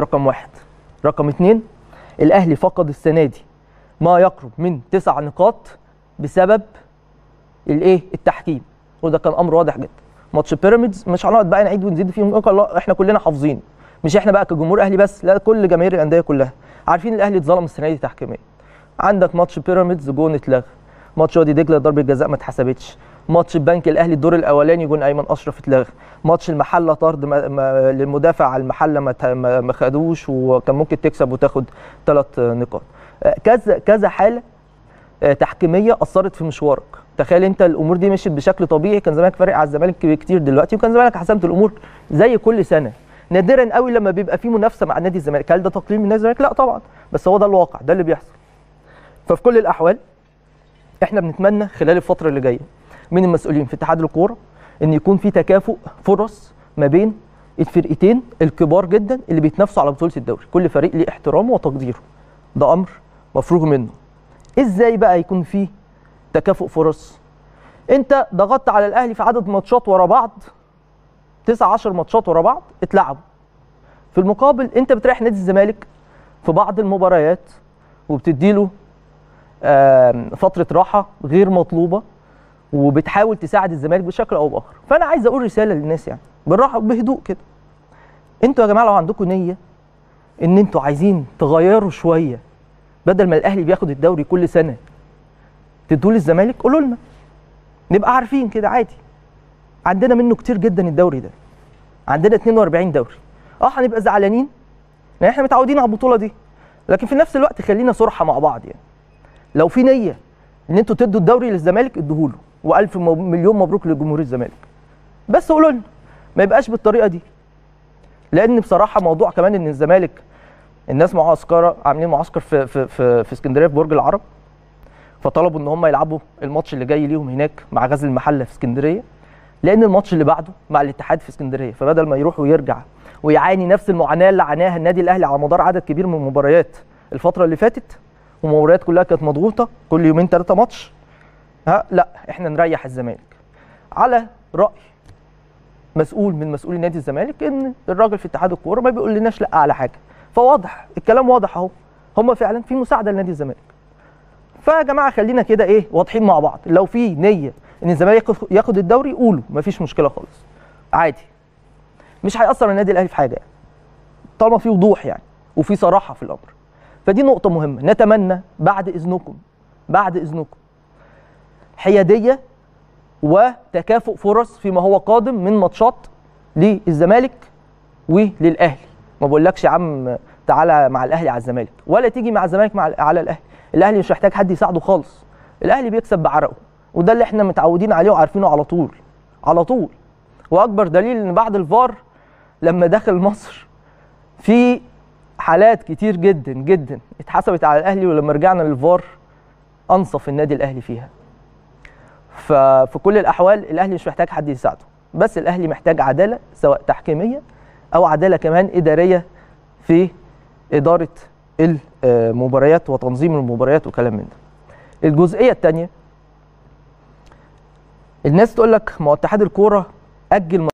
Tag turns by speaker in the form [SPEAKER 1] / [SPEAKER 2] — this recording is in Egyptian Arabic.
[SPEAKER 1] رقم واحد رقم اتنين الاهلي فقد السنه دي ما يقرب من تسع نقاط بسبب الايه التحكيم وده كان امر واضح جدا ماتش بيراميدز مش هنقعد بقى نعيد ونزيد فيه ونقول لا احنا كلنا حافظين مش احنا بقى كجمهور اهلي بس لا كل جماهير الانديه كلها عارفين الاهلي اتظلم السنه دي تحكيميا عندك ماتش بيراميدز جون اتلغى ماتش وادي دجله ضربه جزاء ما اتحسبتش ماتش البنك الاهلي الدور الاولاني جون ايمن اشرف اتلغى ماتش المحله طرد ما ما للمدافع على المحله ما ت- ما ما خدوش وكان ممكن تكسب وتاخد ثلاث نقاط آه، كذا كذا حاله آه، تحكيميه اثرت في مشوارك تخيل انت الامور دي مشيت بشكل طبيعي كان زمانك فارق على الزمالك كتير دلوقتي وكان زمانك حسمت الامور زي كل سنه نادرا قوي لما بيبقى في منافسه مع نادي الزمالك هل ده تقليل من نادي الزمالك لا طبعا بس هو ده الواقع ده اللي بيحصل ففي كل الاحوال احنا بنتمنى خلال الفتره اللي جايه من المسؤولين في اتحاد الكوره ان يكون في تكافؤ فرص ما بين الفرقتين الكبار جدا اللي بيتنافسوا على بطوله الدوري كل فريق ليه احترامه وتقديره ده امر مفروغ منه ازاي بقى يكون في تكافؤ فرص انت ضغطت على الاهلي في عدد ماتشات ورا بعض 9 10 ماتشات ورا بعض اتلعبوا في المقابل انت بتريح نادي الزمالك في بعض المباريات وبتديله آم، فتره راحه غير مطلوبه وبتحاول تساعد الزمالك بشكل او باخر فانا عايز اقول رساله للناس يعني بالراحه بهدوء كده انتوا يا جماعه لو عندكم نيه ان انتوا عايزين تغيروا شويه بدل ما الاهلي بياخد الدوري كل سنه تدوا للزمالك قولوا لنا نبقى عارفين كده عادي عندنا منه كتير جدا الدوري ده عندنا 42 دوري اه هنبقى زعلانين لان احنا متعودين على البطوله دي لكن في نفس الوقت خلينا صراحه مع بعض يعني لو في نيه ان انتوا تدوا الدوري للزمالك ادوه له والف مب- مليون مبروك لجمهور الزمالك بس قولوا لنا ما يبقاش بالطريقه دي لان بصراحه موضوع كمان ان الزمالك الناس معسكره عاملين معسكر في في في, في اسكندريه في برج العرب فطلبوا ان هم يلعبوا الماتش اللي جاي ليهم هناك مع غزل المحله في اسكندريه لان الماتش اللي بعده مع الاتحاد في اسكندريه فبدل ما يروح ويرجع ويعاني نفس المعاناه اللي عاناها النادي الاهلي على مدار عدد كبير من المباريات الفتره اللي فاتت ومباريات كلها كانت مضغوطه كل يومين ثلاثه ماتش ها لا احنا نريح الزمالك على راي مسؤول من مسؤولي نادي الزمالك ان الراجل في اتحاد الكوره ما بيقول لناش لا على حاجه فواضح الكلام واضح اهو هم فعلا في مساعده لنادي الزمالك فيا جماعه خلينا كده ايه واضحين مع بعض لو في نيه ان الزمالك ياخد- ياخد الدوري قولوا مفيش مشكله خالص عادي مش هيأثر على النادي الاهلي في حاجه يعني طالما في وضوح يعني وفي صراحه في الامر فدي نقطه مهمه نتمنى بعد اذنكم بعد اذنكم حياديه وتكافؤ فرص فيما هو قادم من ماتشات للزمالك وللاهلي ما بقولكش يا عم تعالى مع الاهلي على الزمالك ولا تيجي مع الزمالك مع على الاهلي الاهلي مش محتاج حد يساعده خالص الاهلي بيكسب بعرقه وده اللي احنا متعودين عليه وعارفينه على طول على طول واكبر دليل ان بعد الفار لما دخل مصر في حالات كتير جدا جدا اتحسبت على الاهلي ولما رجعنا للفار انصف النادي الاهلي فيها ففي كل الاحوال الاهلي مش محتاج حد يساعده بس الاهلي محتاج عداله سواء تحكيميه او عداله كمان اداريه في اداره المباريات وتنظيم المباريات وكلام من ده الجزئيه الثانيه الناس تقول لك ما هو اتحاد الكوره اجل